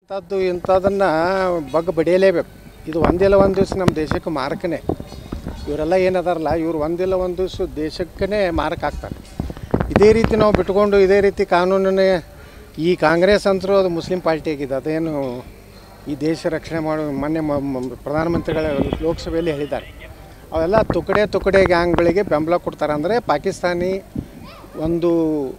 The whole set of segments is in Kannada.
ಇಂಥದ್ದು ಇಂಥದನ್ನು ಬಗ್ ಬಡಿಯಲೇಬೇಕು ಇದು ಒಂದಿಲ್ಲ ಒಂದು ದಿವಸ ನಮ್ಮ ದೇಶಕ್ಕೆ ಮಾರಕನೇ ಇವರೆಲ್ಲ ಏನದಾರಲ್ಲ ಇವ್ರು ಒಂದಿಲ್ಲ ಒಂದು ದಿವಸ ದೇಶಕ್ಕೇ ಮಾರಕ ಆಗ್ತಾರೆ ಇದೇ ರೀತಿ ನಾವು ಬಿಟ್ಕೊಂಡು ಇದೇ ರೀತಿ ಕಾನೂನನ್ನೇ ಈ ಕಾಂಗ್ರೆಸ್ ಅಂತರೂ ಅದು ಮುಸ್ಲಿಂ ಪಾರ್ಟಿ ಆಗಿದೆ ಅದೇನು ಈ ದೇಶ ರಕ್ಷಣೆ ಮಾಡೋ ಮೊನ್ನೆ ಮ- ಮ- ಪ್ರಧಾನಮಂತ್ರಿಗಳ ಲೋಕಸಭೆಯಲ್ಲಿ ಹೇಳಿದ್ದಾರೆ ಅವೆಲ್ಲ ತುಕಡೆ ತುಕಡೆ ಗ್ಯಾಂಗ್ಗಳಿಗೆ ಬೆಂಬಲ ಕೊಡ್ತಾರೆ ಅಂದರೆ ಪಾಕಿಸ್ತಾನಿ ಒಂದು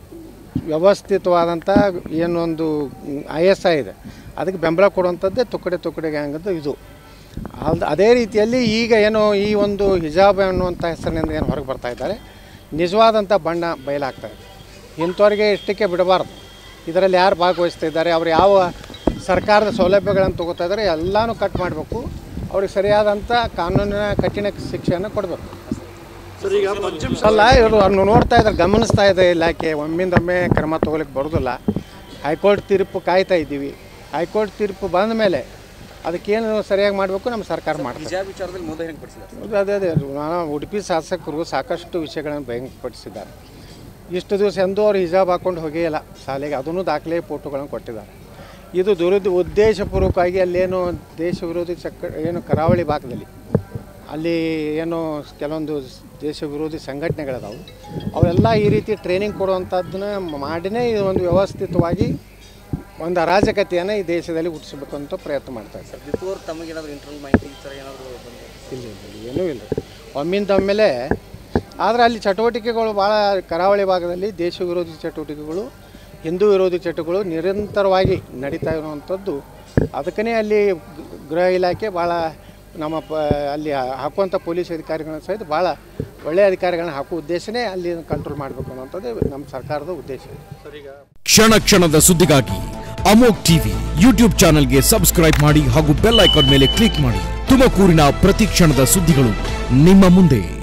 ವ್ಯವಸ್ಥಿತವಾದಂಥ ಏನೊಂದು ಐ ಎಸ್ ಐ ಇದೆ ಅದಕ್ಕೆ ಬೆಂಬಲ ಕೊಡುವಂಥದ್ದೇ ತುಕಡೆ ತುಕಡೆ ಗ್ಯಾಂಗ್ ಅಂತ ಇದು ಅಲ್ದ ಅದೇ ರೀತಿಯಲ್ಲಿ ಈಗ ಏನು ಈ ಒಂದು ಹಿಜಾಬ್ ಅನ್ನುವಂಥ ಹೆಸರಿನಿಂದ ಏನು ಹೊರಗೆ ಬರ್ತಾ ಇದ್ದಾರೆ ನಿಜವಾದಂಥ ಬಣ್ಣ ಬಯಲಾಗ್ತಾ ಇದೆ ಇಂಥವ್ರಿಗೆ ಇಷ್ಟಕ್ಕೆ ಬಿಡಬಾರ್ದು ಇದರಲ್ಲಿ ಯಾರು ಭಾಗವಹಿಸ್ತಾ ಇದ್ದಾರೆ ಅವ್ರು ಯಾವ ಸರ್ಕಾರದ ಸೌಲಭ್ಯಗಳನ್ನು ತಗೋತಾ ಇದ್ದಾರೆ ಎಲ್ಲನೂ ಕಟ್ ಮಾಡಬೇಕು ಅವ್ರಿಗೆ ಸರಿಯಾದಂಥ ಕಾನೂನಿನ ಕಠಿಣ ಶಿಕ್ಷೆಯನ್ನು ಕೊಡಬೇಕು ಸರ್ ಈಗ ಪಂಚಮ ಅಲ್ಲ ಇವರು ಅವ್ರನ್ನ ನೋಡ್ತಾ ಇದ್ದಾರೆ ಗಮನಿಸ್ತಾ ಇದೆ ಇಲಾಖೆ ಒಮ್ಮಿಂದೊಮ್ಮೆ ಕ್ರಮ ತಗೊಲಿಕ್ಕೆ ಬರೋದಿಲ್ಲ ಹೈಕೋರ್ಟ್ ತೀರ್ಪು ಕಾಯ್ತಾ ಇದ್ದೀವಿ ಹೈಕೋರ್ಟ್ ತೀರ್ಪು ಬಂದ ಮೇಲೆ ಅದಕ್ಕೇನು ಸರಿಯಾಗಿ ಮಾಡಬೇಕು ನಮ್ಮ ಸರ್ಕಾರ ಮಾಡ್ತಾರೆ ಹಿಜಾಬ್ ವಿಚಾರದಲ್ಲಿ ಮುಂದೆ ಬಹಿರಂಗಪಡಿಸಿದ್ದಾರೆ ಹೌದು, ಅದೇ ಅದೇ ನಾನು ಉಡುಪಿ ಶಾಸಕರು ಸಾಕಷ್ಟು ವಿಷಯಗಳನ್ನು ಬಹಿರಂಗಪಡಿಸಿದ್ದಾರೆ ಇಷ್ಟು ದಿವಸ ಎಂದೂ ಅವ್ರು ಹಿಜಾಬ್ ಹಾಕ್ಕೊಂಡು ಹೋಗೇ ಇಲ್ಲ ಶಾಲೆಗೆ ಅದನ್ನು ದಾಖಲೆ ಫೋಟೋಗಳನ್ನು ಕೊಟ್ಟಿದ್ದಾರೆ ಇದು ದುರುದ್ ಉದ್ದೇಶಪೂರ್ವಕವಾಗಿ ಅಲ್ಲೇನು ದೇಶ ವಿರೋಧಿ ಚಕ್ಕ ಏನು ಕರಾವಳಿ ಭಾಗದಲ್ಲಿ ಅಲ್ಲಿ ಏನು ಕೆಲವೊಂದು ದೇಶ ವಿರೋಧಿ ಸಂಘಟನೆಗಳದಾವು ಅವೆಲ್ಲ ಈ ರೀತಿ ಟ್ರೈನಿಂಗ್ ಕೊಡುವಂಥದ್ದನ್ನ ಮಾಡಿನೇ ಇದು ಒಂದು ವ್ಯವಸ್ಥಿತವಾಗಿ ಒಂದು ಅರಾಜಕತೆಯನ್ನು ಈ ದೇಶದಲ್ಲಿ ಹುಟ್ಟಿಸ್ಬೇಕು ಅಂತ ಪ್ರಯತ್ನ ಮಾಡ್ತಾ ಇದ್ದಾರೆ ಬಿಫೋರ್ ತಮಗೇನಾದ್ರು ಇಂಟರ್ನಲ್ ಮಾಹಿತಿ ಈ ಥರ ಏನಾದರೂ ಬಂದಿದೆ ಇಲ್ಲ ಇಲ್ಲ ಏನೂ ಇಲ್ಲ ಒಮ್ಮಿಂದ ಒಮ್ಮೆಲೆ ಆದರೆ ಅಲ್ಲಿ ಚಟುವಟಿಕೆಗಳು ಭಾಳ ಕರಾವಳಿ ಭಾಗದಲ್ಲಿ ದೇಶ ವಿರೋಧಿ ಚಟುವಟಿಕೆಗಳು ಹಿಂದೂ ವಿರೋಧಿ ಚಟುವಟಿಕೆಗಳು ನಿರಂತರವಾಗಿ ನಡೀತಾ ಇರುವಂಥದ್ದು ಅದಕ್ಕೇ ಅಲ್ಲಿ ಗ್- ಗೃಹ ಇಲಾಖೆ ಭಾಳ ನಮ್ಮ ಪ ಅಲ್ಲಿ ಹಾಕುವಂಥ ಪೊಲೀಸ್ ಅಧಿಕಾರಿಗಳನ್ನ ಸಹಿತ ಭಾಳ ಒಳ್ಳೆಯ ಅಧಿಕಾರಿಗಳನ್ನ ಹಾಕುವ ಉದ್ದೇಶನೇ ಅಲ್ಲಿ ಕಂಟ್ರೋಲ್ ಮಾಡಬೇಕು ಅನ್ನೋಂಥದ್ದು ನಮ್ಮ ಸರ್ಕಾರದ ಉದ್ದೇಶ ಸರ್ ಈಗ ಕ್ಷಣ ಕ್ಷಣದ ಸುದ್ದಿಗಾಗಿ ಅಮೋಕ್ ಟಿವಿ ಯೂಟ್ಯೂಬ್ ಚಾನೆಲ್ಗೆ ಸಬ್ಸ್ಕ್ರೈಬ್ ಮಾಡಿ ಹಾಗೂ ಬೆಲ್ ಐಕಾನ್ ಮೇಲೆ ಕ್ಲಿಕ್ ಮಾಡಿ ತುಮಕೂರಿನ ಪ್ರತಿ ಕ್ಷಣದ ಸುದ್ದಿಗಳು ನಿಮ್ಮ ಮುಂದೆ